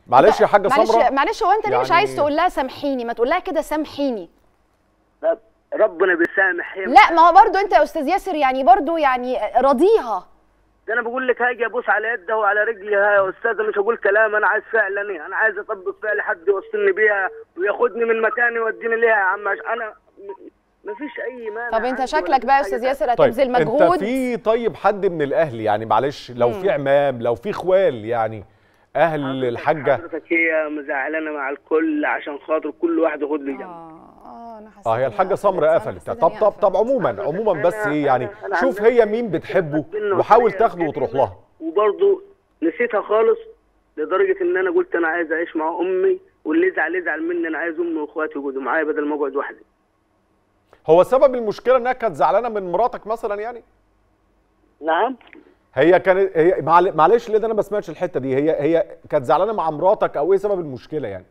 معلش يا حاجه معلش سمره معلش هو انت ليه مش يعني- عايز تقول لها سامحيني ما تقول لها كده سامحيني طب ربنا بيسامح هي لا ما هو برضو انت يا استاذ ياسر يعني برضو يعني راضيها ده انا بقول لك هاجي ابوس على يدها وعلى رجلها يا استاذه مش هقول كلام انا عايز فعلا انا عايز اطبق فعل حد يوصلني بيها وياخدني من مكاني يوديني ليها يا عم عش- انا م- مفيش اي مانع طب انت عندي شكلك ولا بقى يا في استاذ حاجة ياسر طيب هتبذل انت مجهود في طيب حد من الاهل يعني معلش لو في عمام لو في خوال يعني اهل حضرتك- الحاجه حضرتك هي مزعلانه مع الكل عشان خاطر كل واحد ياخد له جنب اه انا حسيت اه هي إن الحاجه قفلت، سمره أنا قفلت حسيت طب إن هي طب طب قفلت. عموما عموما بس أنا- ايه يعني أنا- أنا شوف عن هي نفسي مين بتحبه منه وحاول طريقة تاخده وتروح كريمة، لها وبرضه نسيتها خالص لدرجه ان انا قلت انا عايز اعيش مع امي واللي يزعل يزعل مني انا عايز امي واخواتي يقعدوا معايا بدل ما اقعد وحدي هو سبب المشكله انها كانت زعلانه من مراتك مثلا يعني نعم هي كانت هي معل- معلش ليه ده انا ما سمعتش الحته دي هي هي كانت زعلانه مع مراتك او ايه سبب المشكله يعني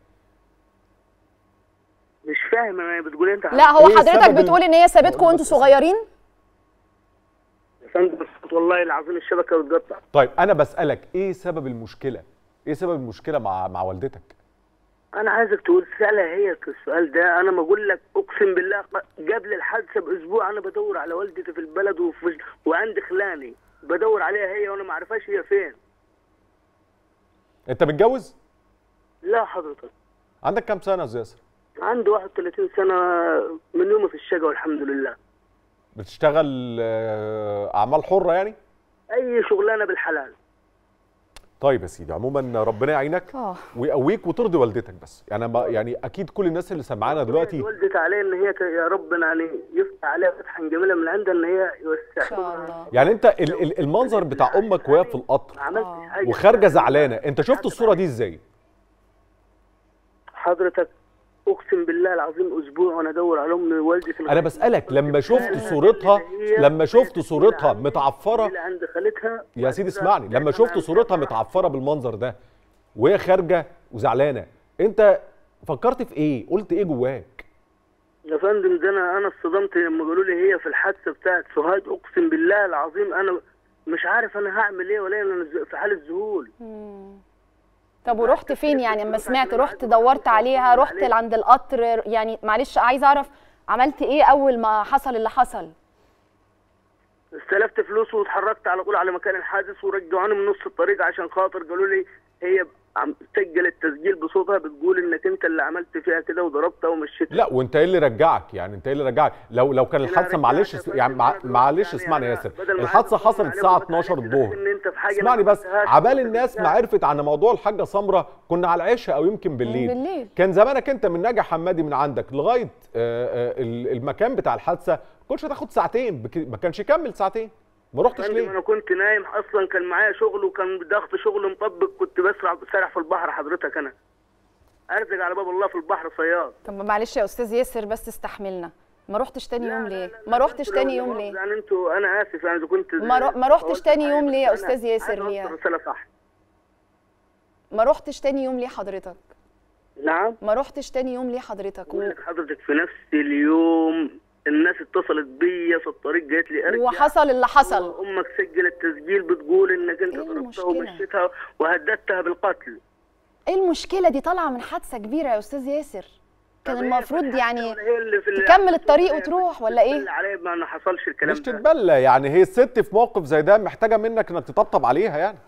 مش فاهم انا بتقول انت لا هو إيه حضرتك سبب بتقول ان هي سابتكم وانتوا صغيرين يا فندم بس والله العظيم الشبكه بتقطع طيب انا بسالك ايه سبب المشكله ايه سبب المشكله مع مع والدتك انا عايزك تقول سألها هي السؤال ده انا ما اقول لك اقسم بالله قبل الحادثه باسبوع انا بدور على والدتي في البلد وفي وعند خلاني بدور عليها هي وانا ما عارفاش هي فين انت متجوز لا حضرتك عندك كام سنه يا أستاذ ياسر عندي 31 سنه من يومي في الشقه والحمد لله بتشتغل آه، اعمال حره يعني اي شغلانه بالحلال طيب يا سيدي عموما ربنا يعينك اه ويقويك وترضي والدتك بس يعني ما يعني اكيد كل الناس اللي سمعانا دلوقتي والدتي عليه ان هي ك- يا ربنا يعني يفتح عليها فتحا جميلا من عندها ان هي ان يوسع شاء الله يعني انت ال- ال- المنظر بتاع امك وهي في ما القطر عملتش حاجه وخارجه زعلانه انت شفت الصوره دي ازاي حضرتك اقسم بالله العظيم اسبوع وانا ادور على امي ووالدتي انا بسالك لما شفت صورتها لما شفت صورتها متعفره اللي عند خالتها يا سيدي اسمعني لما شفت صورتها متعفره بالمنظر ده وهي خارجه وزعلانه انت فكرت في ايه قلت ايه جواك يا فندم ده انا انا اتصدمت لما قالوا لي هي في الحادثه بتاعت سوهاج اقسم بالله العظيم انا مش عارف انا هعمل ايه ولا إيه، انا ز- في حاله ذهول طب ورحت فين يعني اما سمعت رحت دورت عليها رحت عند القطر يعني معلش عايزه اعرف عملت ايه اول ما حصل اللي حصل استلفت فلوس واتحركت على طول على مكان الحادث ورجعوني من نص الطريق عشان خاطر قالوا لي هي عم تسجل التسجيل بصوتها بتقول انك انت اللي عملت فيها كده وضربتها ومشيت لا وانت ايه اللي رجعك يعني انت ايه اللي رجعك لو لو كان أنا الحادثه رجعت معلش يا اس- فندم يعني مع- بدل- معلش يعني اسمعني يا أنا ياسر بدل ما الحادثه عايز أقول حصلت عليك الساعه وبتعلق 12 لك الظهر إن أنت في حاجة أنا اسمعني ما بس عملتهاش عبال وأنت الناس بتساعد. ما عرفت عن موضوع الحاجه سمره كنا على العشاء او يمكن بالليل بالليل. كان زمانك انت من ناجي حمادي من عندك لغايه آه، آه، ال- المكان بتاع الحادثه كنتش هتاخد ساعتين بك- ما كانش يكمل ساعتين ما رحتش فندم ليه انا كنت نايم اصلا كان معايا شغل وكان ضغط شغل مطبق كنت بسرع سارح في البحر حضرتك انا ارزق على باب الله في البحر صياد طب معلش يا استاذ ياسر بس استحملنا ما رحتش تاني يوم لا، ليه لا، لا، ما لا، رحتش انتوا تاني لو- يوم لو ليه يعني انتوا انا اسف يعني اذا كنت ما رو- ما رحتش قلت تاني حاجة، يوم ليه يا بس أستاذ أنا ياسر عايز أوصل ليه؟ رسالة صح ما رحتش تاني يوم ليه حضرتك نعم ما رحتش تاني يوم ليه حضرتك و... بقول لك حضرتك في نفس اليوم الناس اتصلت بيا في الطريق قالت لي ارجع وحصل اللي حصل امك سجلت تسجيل بتقول انك انت إيه ضربتها المشكلة؟ ومشيتها وهددتها بالقتل ايه المشكله دي طالعه من حادثه كبيره يا استاذ ياسر كان طب هي المفروض في يعني الحادثة ولا هي اللي في تكمل الطريق هي وتروح بت- ولا إيه؟ بتدل عليا ما أنا حصلش الكلام مش ده تتبلى يعني هي الست في موقف زي ده محتاجه منك انك تطبطب عليها يعني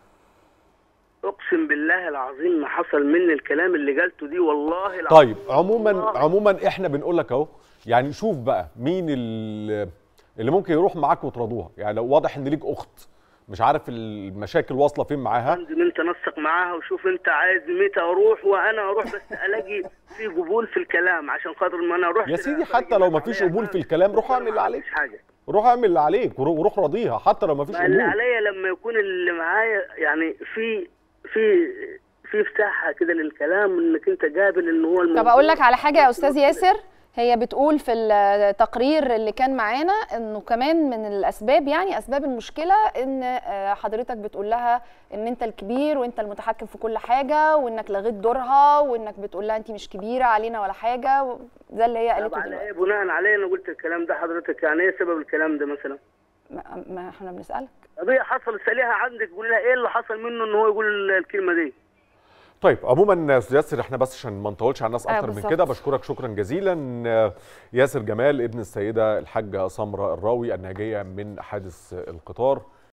اقسم بالله العظيم ما حصل مني الكلام اللي قالته دي والله العظيم طيب عموما والله. عموما احنا بنقول لك اهو يعني شوف بقى مين ال- اللي ممكن يروح معاك وتراضوها يعني لو واضح ان ليك اخت مش عارف المشاكل واصله فين معاها لازم انت نسق معاها وشوف انت عايز متى اروح وانا اروح بس الاقي في قبول في الكلام عشان خاطر ما انا اروح يا سيدي حتى لو ما فيش قبول في الكلام روح اعمل اللي عليك حاجه روح اعمل اللي عليك ورو- وروح راضيها حتى لو ما فيش ما اللي قبول عليا لما يكون اللي معايا يعني في في في مساحه كده للكلام انك انت قابل ان هو الموضوع طب اقول لك على حاجه يا استاذ ياسر هي بتقول في التقرير اللي كان معانا انه كمان من الاسباب يعني اسباب المشكله ان آه، حضرتك بتقول لها ان انت الكبير وانت المتحكم في كل حاجه وانك لغيت دورها وانك بتقول لها انت مش كبيره علينا ولا حاجه و- ده اللي هي طب قالته على ايه دلوقتي بناء عليه انا قلت الكلام ده حضرتك يعني ايه سبب الكلام ده مثلا؟ ما, ما احنا بنسالك طب هي حصل ساليها عندك قول لها ايه اللي حصل منه ان هو يقول الكلمه دي؟ طيب عموما يا استاذ ياسر احنا بس عشان ما نطولش على الناس آه، اكتر من بالظبط. كده بشكرك شكرا جزيلا آه، ياسر جمال ابن السيده الحاجه سمراء الراوي الناجيه من حادث القطار